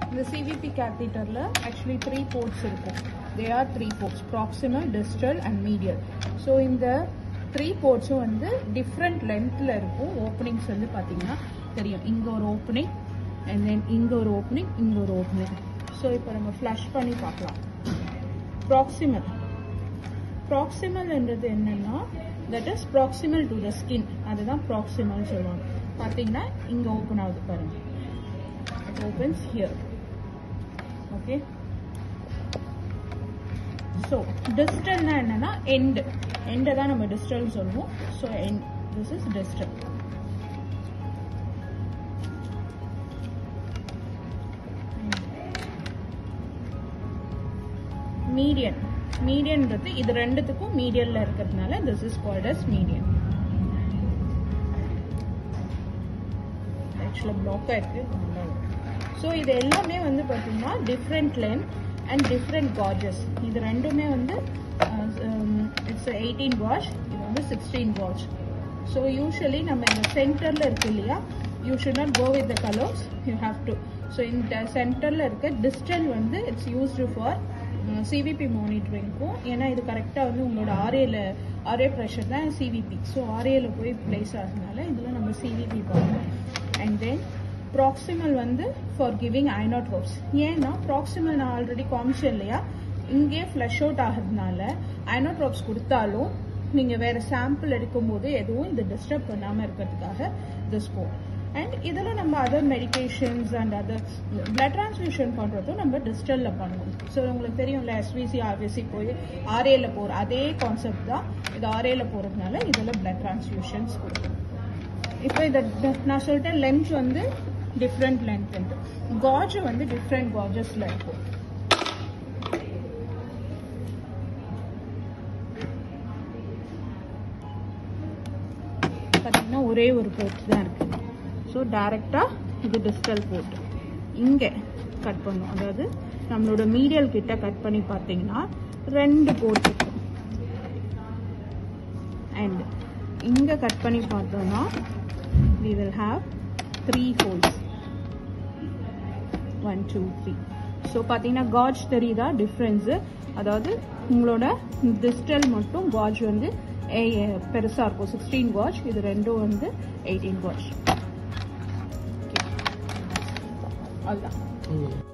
இந்த சிவிபி கேத்தீட்டரில் actually three ports இருக்கும் they are three ports proximal distal and medial so இந்த three போர்ட்ஸும் வந்து டிஃப்ரெண்ட் லென்த்தில் இருக்கும் ஓப்பனிங்ஸ் வந்து பார்த்தீங்கன்னா தெரியும் இங்கே ஒரு ஓப்பனிங் அண்ட் தென் இங்கே ஒரு ஓப்பனிங் இங்கே ஒரு ஓப்பனிங் ஸோ இப்போ நம்ம ஃப்ளஷ் பண்ணி பார்க்கலாம் ப்ராக்சிமல் ப்ராக்சிமல்ன்றது என்னன்னா that is proximal to the skin அதுதான் ப்ராக்சிமல் சொல்லுவாங்க பார்த்தீங்கன்னா இங்கே ஓப்பன் ஆகுது பாருங்க it opens here okay so distalனா என்னன்னா end end தான் நம்ம distal சொல்லுவோம் so end this is distal median மீடியன்றது இது ரெண்டுத்துக்கும் மீடியன்ல இருக்கிறதுனால this is called as median ஆக்சுவலாக பிளாக்காக இருக்குது ஸோ இது எல்லாமே வந்து பார்த்தீங்கன்னா different length and different gauges இது ரெண்டுமே வந்து இட்ஸ் எயிட்டீன் வாஷ் இது வந்து சிக்ஸ்டீன் வாஷ் ஸோ யூஸ்வலி நம்ம இந்த சென்டரில் இருக்கு இல்லையா you should not go with the colours you have to so இந்த சென்டரில் இருக்க டிஸ்டல் வந்து இட்ஸ் யூஸ்டு ஃபார் சிவிபி மானிட்டரிங்க்கும் ஏன்னா இது கரெக்டாக வந்து உங்களோட ஆர்ஏல ஆர்ஏ ப்ரெஷர் தான் சிவிபி ஸோ ஆர்ஏல போய் பிளேஸ் ஆகுறதுனால இதில் நம்ம சிவிபி பார்க்கணும் அண்ட் தென் ப்ராக்சிமல் வந்து ஃபார் கிவிங் ஐனோட்ரோப்ஸ் ஏன்னா ப்ராக்சிமல் நான் ஆல்ரெடி காமிச்சேன் இல்லையா இங்கே ஃப்ளஷ் அவுட் ஆகிறதுனால ஐனோட்ரோப்ஸ் கொடுத்தாலும் நீங்கள் வேற சாம்பிள் எடுக்கும்போது எதுவும் இது டிஸ்டர்ப் பண்ணாமல் இருக்கிறதுக்காக திஸ் போ அண்ட் இதில் நம்ம other medications and other blood transfusion பண்ணுறதும் நம்ம டிஸ்டலில் பண்ணுவோம் ஸோ உங்களுக்கு தெரியும்ல எஸ்விசி ஆர்விசி போய் ஆர்ஏல போகிற அதே கான்செப்ட் தான் இது ஆர்ஏல போகிறதுனால இதில் பிளட் டிரான்ஸ்மியூஷன்ஸ் கொடுக்கும் இப்போ இதை நான் சொல்லிட்டேன் லென்த் வந்து டிஃப்ரெண்ட் லென்த் காஜ் வந்து டிஃப்ரெண்ட் காஜஸ்ல இருக்கும் பார்த்தீங்கன்னா ஒரே ஒரு போர்ட் தான் இருக்கு ஸோ டைரக்டாக இது டிஸ்டல் போர்ட் இங்கே கட் பண்ணும் அதாவது நம்மளோட மீடியல் கிட்ட கட் பண்ணி பார்த்தீங்கன்னா ரெண்டு போர்ட் இருக்கும் அண்ட் இங்கே கட் பண்ணி பார்த்தோம்னா we will have three holes one two three so பார்த்தீங்கன்னா காஜ் தெரியுதா டிஃப்ரென்ஸு அதாவது உங்களோட டிஸ்டல் மட்டும் காஜ் வந்து பெருசாக இருக்கும் சிக்ஸ்டீன் காஜ் இது ரெண்டும் வந்து எயிட்டீன் காஜ் அதுதான்